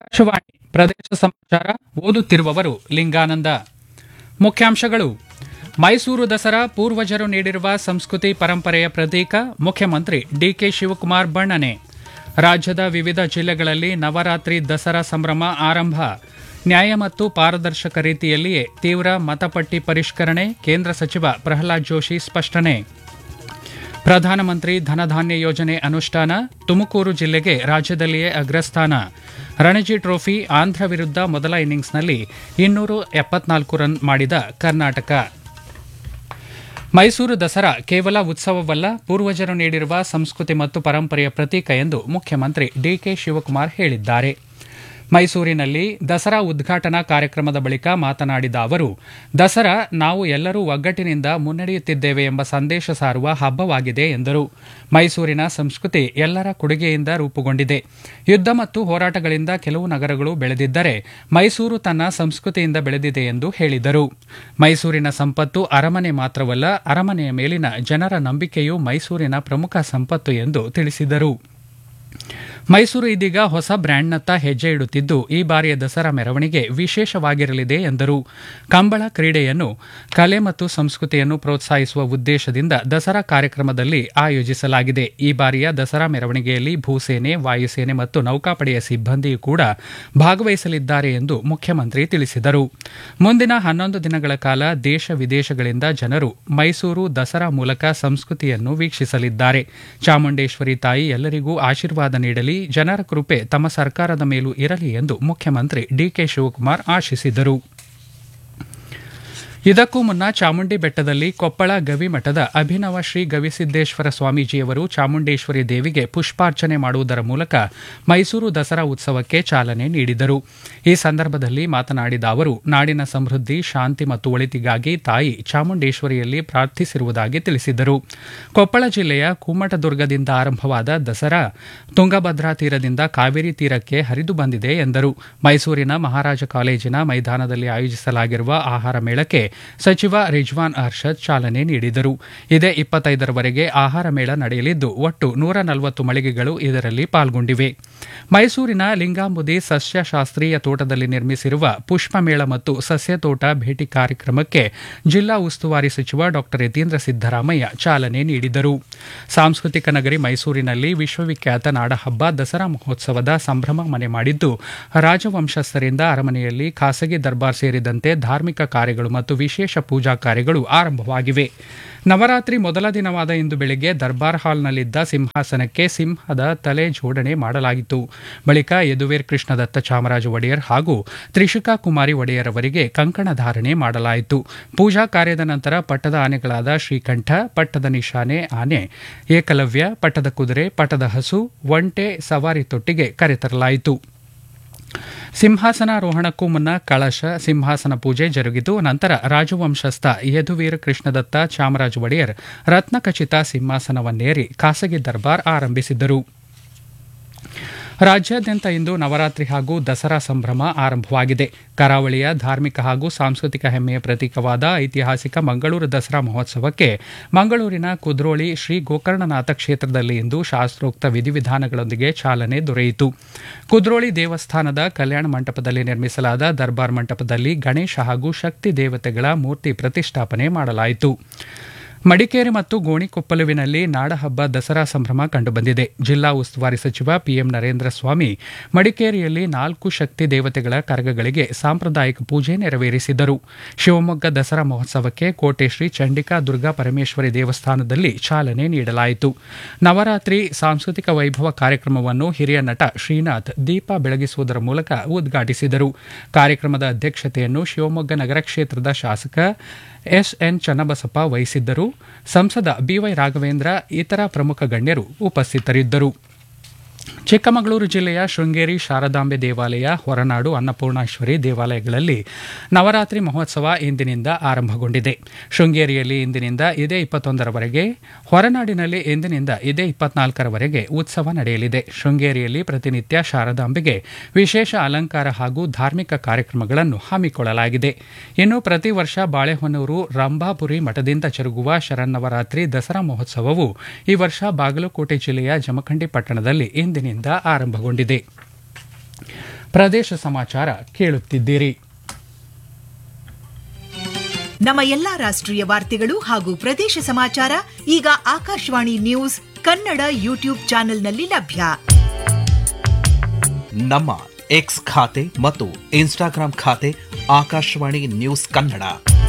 ಆಕಾಶವಾಣಿ ಪ್ರದೇಶ ಸಮಾಚಾರ ಓದುತ್ತಿರುವವರು ಲಿಂಗಾನಂದ ಮುಖ್ಯಾಂಶಗಳು ಮೈಸೂರು ದಸರಾ ಪೂರ್ವಜರು ನೀಡಿರುವ ಸಂಸ್ಕೃತಿ ಪರಂಪರೆಯ ಪ್ರತೀಕ ಮುಖ್ಯಮಂತ್ರಿ ಡಿಕೆ ಶಿವಕುಮಾರ್ ಬಣ್ಣನೆ ರಾಜ್ಯದ ವಿವಿಧ ಜಿಲ್ಲೆಗಳಲ್ಲಿ ನವರಾತ್ರಿ ದಸರಾ ಸಂಭ್ರಮ ಆರಂಭ ನ್ಯಾಯ ಮತ್ತು ಪಾರದರ್ಶಕ ರೀತಿಯಲ್ಲಿಯೇ ತೀವ್ರ ಮತಪಟ್ಟಿ ಪರಿಷ್ಕರಣೆ ಕೇಂದ್ರ ಸಚಿವ ಪ್ರಹ್ಲಾದ್ ಜೋಶಿ ಸ್ಪಷ್ಟನೆ ಪ್ರಧಾನಮಂತ್ರಿ ಧನಧಾನ್ಯ ಯೋಜನೆ ಅನುಷ್ಠಾನ ತುಮಕೂರು ಜಿಲ್ಲೆಗೆ ರಾಜ್ಯದಲ್ಲಿಯೇ ಅಗ್ರಸ್ಥಾನ ರಣಜಿ ಟ್ರೋಫಿ ಆಂಧ್ರ ವಿರುದ್ಧ ಮೊದಲ ಇನ್ನಿಂಗ್ಸ್ನಲ್ಲಿ ಇನ್ನೂರು ಎಪ್ಪತ್ನಾಲ್ಕು ರನ್ ಮಾಡಿದ ಕರ್ನಾಟಕ ಮೈಸೂರು ದಸರಾ ಕೇವಲ ಉತ್ಸವವಲ್ಲ ಪೂರ್ವಜರು ನೀಡಿರುವ ಸಂಸ್ಕೃತಿ ಮತ್ತು ಪರಂಪರೆಯ ಪ್ರತೀಕ ಎಂದು ಮುಖ್ಯಮಂತ್ರಿ ಡಿಕೆ ಶಿವಕುಮಾರ್ ಹೇಳಿದ್ದಾರೆ ಮೈಸೂರಿನಲ್ಲಿ ದಸರಾ ಉದ್ಘಾಟನಾ ಕಾರ್ಯಕ್ರಮದ ಬಳಿಕ ಮಾತನಾಡಿದ ಅವರು ದಸರಾ ನಾವು ಎಲ್ಲರೂ ಒಗ್ಗಟ್ಟಿನಿಂದ ಮುನ್ನಡೆಯುತ್ತಿದ್ದೇವೆ ಎಂಬ ಸಂದೇಶ ಸಾರುವ ಹಬ್ಬವಾಗಿದೆ ಎಂದರು ಮೈಸೂರಿನ ಸಂಸ್ಕೃತಿ ಎಲ್ಲರ ಕೊಡುಗೆಯಿಂದ ರೂಪುಗೊಂಡಿದೆ ಯುದ್ಧ ಮತ್ತು ಹೋರಾಟಗಳಿಂದ ಕೆಲವು ನಗರಗಳು ಬೆಳೆದಿದ್ದರೆ ಮೈಸೂರು ತನ್ನ ಸಂಸ್ಕೃತಿಯಿಂದ ಬೆಳೆದಿದೆ ಎಂದು ಹೇಳಿದರು ಮೈಸೂರಿನ ಸಂಪತ್ತು ಅರಮನೆ ಮಾತ್ರವಲ್ಲ ಅರಮನೆಯ ಮೇಲಿನ ಜನರ ನಂಬಿಕೆಯೂ ಮೈಸೂರಿನ ಪ್ರಮುಖ ಸಂಪತ್ತು ಎಂದು ತಿಳಿಸಿದರು ಮೈಸೂರು ಇದೀಗ ಹೊಸ ಬ್ರ್ಯಾಂಡ್ನತ್ತ ಹೆಜ್ಜೆ ಇಡುತ್ತಿದ್ದು ಈ ಬಾರಿಯ ದಸರಾ ಮೆರವಣಿಗೆ ವಿಶೇಷವಾಗಿರಲಿದೆ ಎಂದರು ಕಂಬಳ ಕ್ರೀಡೆಯನ್ನು ಕಲೆ ಮತ್ತು ಸಂಸ್ಕೃತಿಯನ್ನು ಪ್ರೋತ್ಸಾಹಿಸುವ ಉದ್ದೇಶದಿಂದ ದಸರಾ ಕಾರ್ಯಕ್ರಮದಲ್ಲಿ ಆಯೋಜಿಸಲಾಗಿದೆ ಈ ಬಾರಿಯ ದಸರಾ ಮೆರವಣಿಗೆಯಲ್ಲಿ ಭೂಸೇನೆ ವಾಯುಸೇನೆ ಮತ್ತು ನೌಕಾಪಡೆಯ ಸಿಬ್ಬಂದಿಯೂ ಕೂಡ ಭಾಗವಹಿಸಲಿದ್ದಾರೆ ಎಂದು ಮುಖ್ಯಮಂತ್ರಿ ತಿಳಿಸಿದರು ಮುಂದಿನ ಹನ್ನೊಂದು ದಿನಗಳ ಕಾಲ ದೇಶ ವಿದೇಶಗಳಿಂದ ಜನರು ಮೈಸೂರು ದಸರಾ ಮೂಲಕ ಸಂಸ್ಕೃತಿಯನ್ನು ವೀಕ್ಷಿಸಲಿದ್ದಾರೆ ಚಾಮುಂಡೇಶ್ವರಿ ತಾಯಿ ಎಲ್ಲರಿಗೂ ಆಶೀರ್ವಾದ ನೀಡಲಿ ಜನರ ಕೃಪೆ ತಮ್ಮ ಸರ್ಕಾರದ ಮೇಲೂ ಇರಲಿ ಎಂದು ಮುಖ್ಯಮಂತ್ರಿ ಡಿಕೆ ಶಿವಕುಮಾರ್ ಆಶಿಸಿದರು ಇದಕ್ಕೂ ಮುನ್ನ ಚಾಮುಂಡಿ ಬೆಟ್ಟದಲ್ಲಿ ಕೊಪ್ಪಳ ಗವಿಮಠದ ಅಭಿನವ ಶ್ರೀ ಗವಿಸಿದ್ದೇಶ್ವರ ಸ್ವಾಮೀಜಿಯವರು ಚಾಮುಂಡೇಶ್ವರಿ ದೇವಿಗೆ ಪುಷ್ಪಾರ್ಚನೆ ಮಾಡುವುದರ ಮೂಲಕ ಮೈಸೂರು ದಸರಾ ಉತ್ಸವಕ್ಕೆ ಚಾಲನೆ ನೀಡಿದರು ಈ ಸಂದರ್ಭದಲ್ಲಿ ಮಾತನಾಡಿದ ಅವರು ನಾಡಿನ ಸಮೃದ್ಧಿ ಶಾಂತಿ ಮತ್ತು ಒಳಿತಿಗಾಗಿ ತಾಯಿ ಚಾಮುಂಡೇಶ್ವರಿಯಲ್ಲಿ ಪ್ರಾರ್ಥಿಸಿರುವುದಾಗಿ ತಿಳಿಸಿದರು ಕೊಪ್ಪಳ ಜಿಲ್ಲೆಯ ಕುಮ್ಮಟದುರ್ಗದಿಂದ ಆರಂಭವಾದ ದಸರಾ ತುಂಗಭದ್ರಾ ತೀರದಿಂದ ಕಾವೇರಿ ತೀರಕ್ಕೆ ಹರಿದು ಬಂದಿದೆ ಎಂದರು ಮೈಸೂರಿನ ಮಹಾರಾಜ ಕಾಲೇಜಿನ ಮೈದಾನದಲ್ಲಿ ಆಯೋಜಿಸಲಾಗಿರುವ ಆಹಾರ ಮೇಳಕ್ಕೆ ಸಚಿವ ರಿಜ್ವಾನ್ ಅರ್ಷದ್ ಚಾಲನೆ ನೀಡಿದರು ಇದೇ ಇಪ್ಪತ್ತೈದರವರೆಗೆ ಆಹಾರ ಮೇಳ ನಡೆಯಲಿದ್ದು ಒಟ್ಟು ನೂರ ನಲವತ್ತು ಮಳಿಗೆಗಳು ಇದರಲ್ಲಿ ಪಾಲ್ಗೊಂಡಿವೆ ಮೈಸೂರಿನ ಲಿಂಗಾಂಬುದಿ ಸಸ್ಯಶಾಸ್ತ್ರೀಯ ತೋಟದಲ್ಲಿ ನಿರ್ಮಿಸಿರುವ ಪುಷ್ಪಮೇಳ ಮತ್ತು ಸಸ್ಯ ತೋಟ ಭೇಟಿ ಕಾರ್ಯಕ್ರಮಕ್ಕೆ ಜಿಲ್ಲಾ ಉಸ್ತುವಾರಿ ಸಚಿವ ಡಾ ಯತೀಂದ್ರ ಸಿದ್ದರಾಮಯ್ಯ ಚಾಲನೆ ನೀಡಿದರು ಸಾಂಸ್ಕೃತಿಕ ನಗರಿ ಮೈಸೂರಿನಲ್ಲಿ ವಿಶ್ವವಿಖ್ಯಾತ ನಾಡಹಬ್ಬ ದಸರಾ ಮಹೋತ್ಸವದ ಸಂಭ್ರಮ ಮನೆ ಮಾಡಿದ್ದು ರಾಜವಂಶಸ್ಥರಿಂದ ಅರಮನೆಯಲ್ಲಿ ಖಾಸಗಿ ದರ್ಬಾರ್ ಸೇರಿದಂತೆ ಧಾರ್ಮಿಕ ಕಾರ್ಯಗಳು ಮತ್ತು ವಿಶೇಷ ಪೂಜಾ ಕಾರ್ಯಗಳು ಆರಂಭವಾಗಿವೆ ನವರಾತ್ರಿ ಮೊದಲ ದಿನವಾದ ಇಂದು ಬೆಳಗ್ಗೆ ದರ್ಬಾರ್ ಹಾಲ್ನಲ್ಲಿದ್ದ ಸಿಂಹಾಸನಕ್ಕೆ ಸಿಂಹದ ತಲೆ ಜೋಡಣೆ ಮಾಡಲಾಗಿತ್ತು ಬಳಿಕ ಯದುವೀರ್ ಕೃಷ್ಣದತ್ತ ಚಾಮರಾಜ ಒಡೆಯರ್ ಹಾಗೂ ತ್ರಿಷಿಕಾ ಕುಮಾರಿ ಒಡೆಯರ್ ಅವರಿಗೆ ಕಂಕಣ ಧಾರಣೆ ಮಾಡಲಾಯಿತು ಪೂಜಾ ಕಾರ್ಯದ ನಂತರ ಪಟ್ಟದ ಆನೆಗಳಾದ ಶ್ರೀಕಂಠ ಪಟ್ಟದ ನಿಶಾನೆ ಆನೆ ಏಕಲವ್ಯ ಪಟ್ಟದ ಕುದುರೆ ಪಟ್ಟದ ಹಸು ಒಂಟೆ ಸವಾರಿ ತೊಟ್ಟಿಗೆ ಕರೆತರಲಾಯಿತು ಸಿಂಹಾಸನಾರೋಹಣಕ್ಕೂ ಮುನ್ನ ಕಳಶ ಸಿಂಹಾಸನ ಪೂಜೆ ಜರುಗಿತು ನಂತರ ರಾಜವಂಶಸ್ಥ ಯದುವೀರ ಕೃಷ್ಣದತ್ತ ಚಾಮರಾಜ ಒಡೆಯರ್ ರತ್ನಖಚಿತ ಸಿಂಹಾಸನವನ್ನೇರಿ ಖಾಸಗಿ ದರ್ಬಾರ್ ಆರಂಭಿಸಿದ್ದರು ರಾಜ್ಯಾದ್ಯಂತ ಇಂದು ನವರಾತ್ರಿ ಹಾಗೂ ದಸರಾ ಸಂಭ್ರಮ ಆರಂಭವಾಗಿದೆ ಕರಾವಳಿಯ ಧಾರ್ಮಿಕ ಹಾಗೂ ಸಾಂಸ್ಕೃತಿಕ ಹೆಮ್ಮೆಯ ಪ್ರತೀಕವಾದ ಐತಿಹಾಸಿಕ ಮಂಗಳೂರು ದಸರಾ ಮಹೋತ್ಸವಕ್ಕೆ ಮಂಗಳೂರಿನ ಕುದ್ರೋಳಿ ಶ್ರೀ ಗೋಕರ್ಣನಾಥ ಕ್ಷೇತ್ರದಲ್ಲಿ ಇಂದು ಶಾಸ್ತ್ರೋಕ್ತ ವಿಧಿವಿಧಾನಗಳೊಂದಿಗೆ ಚಾಲನೆ ದೊರೆಯಿತು ಕುದ್ರೋಳಿ ದೇವಸ್ಥಾನದ ಕಲ್ಯಾಣ ಮಂಟಪದಲ್ಲಿ ನಿರ್ಮಿಸಲಾದ ದರ್ಬಾರ್ ಮಂಟಪದಲ್ಲಿ ಗಣೇಶ ಹಾಗೂ ಶಕ್ತಿ ದೇವತೆಗಳ ಮೂರ್ತಿ ಪ್ರತಿಷ್ಠಾಪನೆ ಮಾಡಲಾಯಿತು ಮಡಿಕೇರಿ ಮತ್ತು ಗೋಣಿಕೊಪ್ಪಲುವಿನಲ್ಲಿ ನಾಡಹಬ್ಬ ದಸರಾ ಸಂಭ್ರಮ ಕಂಡುಬಂದಿದೆ ಜಿಲ್ಲಾ ಉಸ್ತುವಾರಿ ಸಚಿವ ಪಿಎಂ ನರೇಂದ್ರ ಸ್ವಾಮಿ ಮಡಿಕೇರಿಯಲ್ಲಿ ನಾಲ್ಕು ಶಕ್ತಿ ದೇವತೆಗಳ ಕರಗಗಳಿಗೆ ಸಾಂಪ್ರದಾಯಿಕ ಪೂಜೆ ನೆರವೇರಿಸಿದರು ಶಿವಮೊಗ್ಗ ದಸರಾ ಮಹೋತ್ಸವಕ್ಕೆ ಕೋಟೆ ಶ್ರೀ ಚಂಡಿಕಾ ದುರ್ಗಾ ಪರಮೇಶ್ವರಿ ದೇವಸ್ಥಾನದಲ್ಲಿ ಚಾಲನೆ ನೀಡಲಾಯಿತು ನವರಾತ್ರಿ ಸಾಂಸ್ಕೃತಿಕ ವೈಭವ ಕಾರ್ಯಕ್ರಮವನ್ನು ಹಿರಿಯ ನಟ ಶ್ರೀನಾಥ್ ದೀಪ ಬೆಳಗಿಸುವುದರ ಮೂಲಕ ಉದ್ಘಾಟಿಸಿದರು ಕಾರ್ಯಕ್ರಮದ ಅಧ್ಯಕ್ಷತೆಯನ್ನು ಶಿವಮೊಗ್ಗ ನಗರ ಕ್ಷೇತ್ರದ ಶಾಸಕ ಎಸ್ಎನ್ ಚನ್ನಬಸಪ್ಪ ವಹಿಸಿದ್ದರು ಸಂಸದ ಬಿವೈ ರಾಘವೇಂದ್ರ ಇತರ ಪ್ರಮುಖ ಗಣ್ಯರು ಉಪಸ್ಥಿತರಿದ್ದರು ಚಿಕ್ಕಮಗಳೂರು ಜಿಲ್ಲೆಯ ಶೃಂಗೇರಿ ಶಾರದಾಂಬೆ ದೇವಾಲಯ ಹೊರನಾಡು ಅನ್ನಪೂರ್ಣೇಶ್ವರಿ ದೇವಾಲಯಗಳಲ್ಲಿ ನವರಾತ್ರಿ ಮಹೋತ್ಸವ ಇಂದಿನಿಂದ ಆರಂಭಗೊಂಡಿದೆ ಶೃಂಗೇರಿಯಲ್ಲಿ ಇಂದಿನಿಂದ ಇದೇ ಇಪ್ಪತ್ತೊಂದರವರೆಗೆ ಹೊರನಾಡಿನಲ್ಲಿ ಇಂದಿನಿಂದ ಇದೇ ಇಪ್ಪತ್ನಾಲ್ಕರವರೆಗೆ ಉತ್ಸವ ನಡೆಯಲಿದೆ ಶೃಂಗೇರಿಯಲ್ಲಿ ಪ್ರತಿನಿತ್ಯ ಶಾರದಾಂಬೆಗೆ ವಿಶೇಷ ಅಲಂಕಾರ ಹಾಗೂ ಧಾರ್ಮಿಕ ಕಾರ್ಯಕ್ರಮಗಳನ್ನು ಹಮ್ಮಿಕೊಳ್ಳಲಾಗಿದೆ ಇನ್ನು ಪ್ರತಿ ವರ್ಷ ಬಾಳೆಹೊನ್ನೂರು ರಂಭಾಪುರಿ ಮಠದಿಂದ ಜರುಗುವ ಶರನ್ನವರಾತ್ರಿ ದಸರಾ ಮಹೋತ್ಸವವು ಈ ವರ್ಷ ಬಾಗಲಕೋಟೆ ಜಿಲ್ಲೆಯ ಜಮಖಂಡಿ ಪಟ್ಟಣದಲ್ಲಿ ಇಂದಿನಿಂದ ಆರಂಭಗೊಂಡಿದೆ ಪ್ರದೇಶ ಸಮಾಚಾರ ಕೇಳುತ್ತಿದ್ದೀರಿ ನಮ್ಮ ಎಲ್ಲಾ ರಾಷ್ಟ್ರೀಯ ವಾರ್ತೆಗಳು ಹಾಗೂ ಪ್ರದೇಶ ಸಮಾಚಾರ ಈಗ ಆಕಾಶವಾಣಿ ನ್ಯೂಸ್ ಕನ್ನಡ ಯೂಟ್ಯೂಬ್ ಚಾನೆಲ್ನಲ್ಲಿ ಲಭ್ಯ ನಮ್ಮ ಎಕ್ಸ್ ಖಾತೆ ಮತ್ತು ಇನ್ಸ್ಟಾಗ್ರಾಂ ಖಾತೆ ಆಕಾಶವಾಣಿ ನ್ಯೂಸ್ ಕನ್ನಡ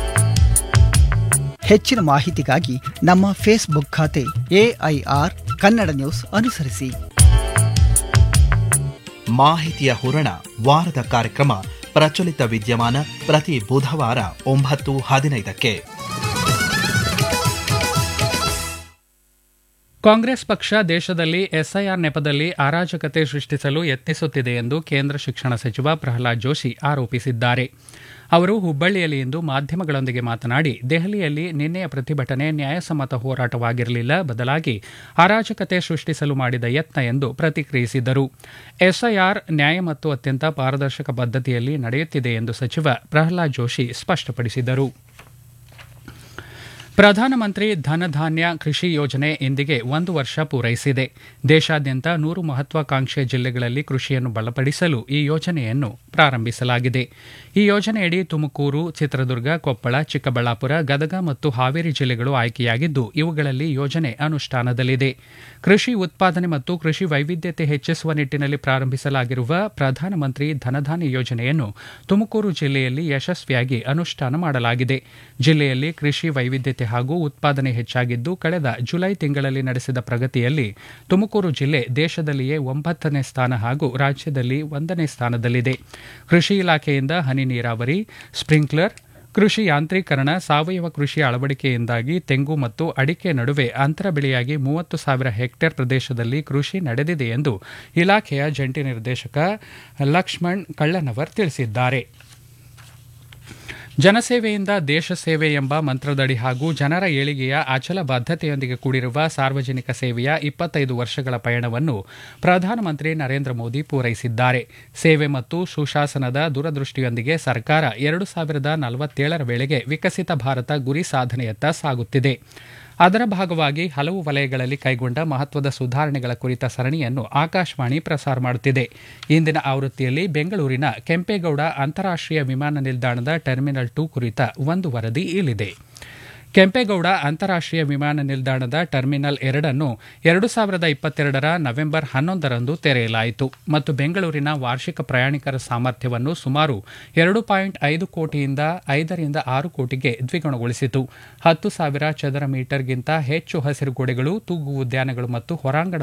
ಹೆಚ್ಚಿನ ಮಾಹಿತಿಗಾಗಿ ನಮ್ಮ ಫೇಸ್ಬುಕ್ ಖಾತೆ ಎಐಆರ್ ಕನ್ನಡ ನ್ಯೂಸ್ ಅನುಸರಿಸಿ ಮಾಹಿತಿಯ ಹೂರಣ ವಾರದ ಕಾರ್ಯಕ್ರಮ ಪ್ರಚಲಿತ ವಿದ್ಯಮಾನ ಪ್ರತಿ ಬುಧವಾರ ಒಂಬತ್ತು ಹದಿನೈದಕ್ಕೆ ಕಾಂಗ್ರೆಸ್ ಪಕ್ಷ ದೇಶದಲ್ಲಿ ಎಸ್ಐಆರ್ ನೆಪದಲ್ಲಿ ಅರಾಜಕತೆ ಸೃಷ್ಟಿಸಲು ಯತ್ನಿಸುತ್ತಿದೆ ಎಂದು ಕೇಂದ್ರ ಶಿಕ್ಷಣ ಸಚಿವ ಪ್ರಹ್ಲಾದ್ ಜೋಶಿ ಆರೋಪಿಸಿದ್ದಾರೆ ಅವರು ಹುಬ್ಬಳ್ಳಿಯಲ್ಲಿ ಇಂದು ಮಾಧ್ಯಮಗಳೊಂದಿಗೆ ಮಾತನಾಡಿ ದೆಹಲಿಯಲ್ಲಿ ನಿನ್ನೆಯ ಪ್ರತಿಭಟನೆ ನ್ಯಾಯಸಮ್ಮತ ಹೋರಾಟವಾಗಿರಲಿಲ್ಲ ಬದಲಾಗಿ ಅರಾಜಕತೆ ಸೃಷ್ಟಿಸಲು ಮಾಡಿದ ಯತ್ನ ಎಂದು ಪ್ರತಿಕ್ರಿಯಿಸಿದರು ಎಸ್ಐಆರ್ ನ್ಯಾಯ ಮತ್ತು ಅತ್ಯಂತ ಪಾರದರ್ಶಕ ಪದ್ಧತಿಯಲ್ಲಿ ನಡೆಯುತ್ತಿದೆ ಎಂದು ಸಚಿವ ಪ್ರಹ್ಲಾದ್ ಜೋಶಿ ಸ್ಪಷ್ಟಪಡಿಸಿದರು ಪ್ರಧಾನಮಂತ್ರಿ ಧನಧಾನ್ಯ ಕೃಷಿ ಯೋಜನೆ ಇಂದಿಗೆ ಒಂದು ವರ್ಷ ಪೂರೈಸಿದೆ ದೇಶಾದ್ಯಂತ ನೂರು ಮಹತ್ವಾಕಾಂಕ್ಷೆ ಜಿಲ್ಲೆಗಳಲ್ಲಿ ಕೃಷಿಯನ್ನು ಬಲಪಡಿಸಲು ಈ ಯೋಜನೆಯನ್ನು ಪ್ರಾರಂಭಿಸಲಾಗಿದೆ ಈ ಯೋಜನೆಯಡಿ ತುಮಕೂರು ಚಿತ್ರದುರ್ಗ ಕೊಪ್ಪಳ ಚಿಕ್ಕಬಳ್ಳಾಪುರ ಗದಗ ಮತ್ತು ಹಾವೇರಿ ಜಿಲ್ಲೆಗಳು ಆಯ್ಕೆಯಾಗಿದ್ದು ಇವುಗಳಲ್ಲಿ ಯೋಜನೆ ಅನುಷ್ಠಾನದಲ್ಲಿದೆ ಕೃಷಿ ಉತ್ಪಾದನೆ ಮತ್ತು ಕೃಷಿ ವೈವಿಧ್ಯತೆ ಹೆಚ್ಚಿಸುವ ನಿಟ್ಟಿನಲ್ಲಿ ಪ್ರಾರಂಭಿಸಲಾಗಿರುವ ಪ್ರಧಾನಮಂತ್ರಿ ಧನಧಾನ್ಯ ಯೋಜನೆಯನ್ನು ತುಮಕೂರು ಜಿಲ್ಲೆಯಲ್ಲಿ ಯಶಸ್ವಿಯಾಗಿ ಅನುಷ್ಠಾನ ಮಾಡಲಾಗಿದೆ ಜಿಲ್ಲೆಯಲ್ಲಿ ಕೃಷಿ ವೈವಿಧ್ಯತೆ ಹಾಗೂ ಉತ್ಪಾದನೆ ಹೆಚ್ಚಾಗಿದ್ದು ಕಳೆದ ಜುಲೈ ತಿಂಗಳಲ್ಲಿ ನಡೆಸಿದ ಪ್ರಗತಿಯಲ್ಲಿ ತುಮಕೂರು ಜಿಲ್ಲೆ ದೇಶದಲ್ಲಿಯೇ ಒಂಬತ್ತನೇ ಸ್ಥಾನ ಹಾಗೂ ರಾಜ್ಯದಲ್ಲಿ ಒಂದನೇ ಸ್ಥಾನದಲ್ಲಿದೆ ಕೃಷಿ ಇಲಾಖೆಯಿಂದ ಹನಿ ನೀರಾವರಿ ಸ್ಪ್ರಿಂಕ್ಲರ್ ಕೃಷಿ ಯಾಂತ್ರೀಕರಣ ಸಾವಯವ ಕೃಷಿ ಅಳವಡಿಕೆಯಿಂದಾಗಿ ತೆಂಗು ಮತ್ತು ಅಡಿಕೆ ನಡುವೆ ಅಂತರ ಬೆಳೆಯಾಗಿ ಮೂವತ್ತು ಸಾವಿರ ಹೆಕ್ಟೇರ್ ಪ್ರದೇಶದಲ್ಲಿ ಕೃಷಿ ನಡೆದಿದೆ ಎಂದು ಇಲಾಖೆಯ ಜಂಟಿ ನಿರ್ದೇಶಕ ಲಕ್ಷ್ಮಣ್ ಕಳ್ಳನವರ್ ತಿಳಿಸಿದ್ದಾರೆ ಜನಸೇವೆಯಿಂದ ದೇಶ ಸೇವೆ ಎಂಬ ಮಂತ್ರದಡಿ ಹಾಗೂ ಜನರ ಏಳಿಗೆಯ ಅಚಲ ಬದ್ಧತೆಯೊಂದಿಗೆ ಕೂಡಿರುವ ಸಾರ್ವಜನಿಕ ಸೇವೆಯ ಇಪ್ಪತ್ತೈದು ವರ್ಷಗಳ ಪಯಣವನ್ನು ಪ್ರಧಾನಮಂತ್ರಿ ನರೇಂದ್ರ ಮೋದಿ ಪೂರೈಸಿದ್ದಾರೆ ಸೇವೆ ಮತ್ತು ಸುಶಾಸನದ ದೂರದೃಷ್ಟಿಯೊಂದಿಗೆ ಸರ್ಕಾರ ಎರಡು ಸಾವಿರದ ನಲವತ್ತೇಳರ ವೇಳೆಗೆ ವಿಕಸಿತ ಭಾರತ ಗುರಿ ಸಾಧನೆಯತ್ತ ಸಾಗುತ್ತಿದೆ ಅದರ ಭಾಗವಾಗಿ ಹಲವು ವಲಯಗಳಲ್ಲಿ ಕೈಗೊಂಡ ಮಹತ್ವದ ಸುಧಾರಣೆಗಳ ಕುರಿತ ಸರಣಿಯನ್ನು ಆಕಾಶವಾಣಿ ಪ್ರಸಾರ ಮಾಡುತ್ತಿದೆ ಇಂದಿನ ಆವೃತ್ತಿಯಲ್ಲಿ ಬೆಂಗಳೂರಿನ ಕೆಂಪೇಗೌಡ ಅಂತಾರಾಷ್ಟೀಯ ವಿಮಾನ ನಿಲ್ದಾಣದ ಟರ್ಮಿನಲ್ ಟು ಕುರಿತ ಒಂದು ವರದಿ ಇಲ್ಲಿದೆ ಕೆಂಪೇಗೌಡ ಅಂತಾರಾಷ್ಟೀಯ ವಿಮಾನ ನಿಲ್ದಾಣದ ಟರ್ಮಿನಲ್ ಎರಡನ್ನು ಎರಡು ಸಾವಿರದ ಇಪ್ಪತ್ತೆರಡರ ನವೆಂಬರ್ ಹನ್ನೊಂದರಂದು ತೆರೆಯಲಾಯಿತು ಮತ್ತು ಬೆಂಗಳೂರಿನ ವಾರ್ಷಿಕ ಪ್ರಯಾಣಿಕರ ಸಾಮರ್ಥ್ಯವನ್ನು ಸುಮಾರು ಎರಡು ಪಾಯಿಂಟ್ ಐದು ಕೋಟಿಯಿಂದ ಐದರಿಂದ ಆರು ಕೋಟಿಗೆ ದ್ವಿಗುಣಗೊಳಿಸಿತು ಹತ್ತು ಸಾವಿರ ಚದರ ಮೀಟರ್ಗಿಂತ ಹೆಚ್ಚು ಹಸಿರು ಗೋಡೆಗಳು ತೂಗು ಉದ್ಯಾನಗಳು ಮತ್ತು ಹೊರಾಂಗಣ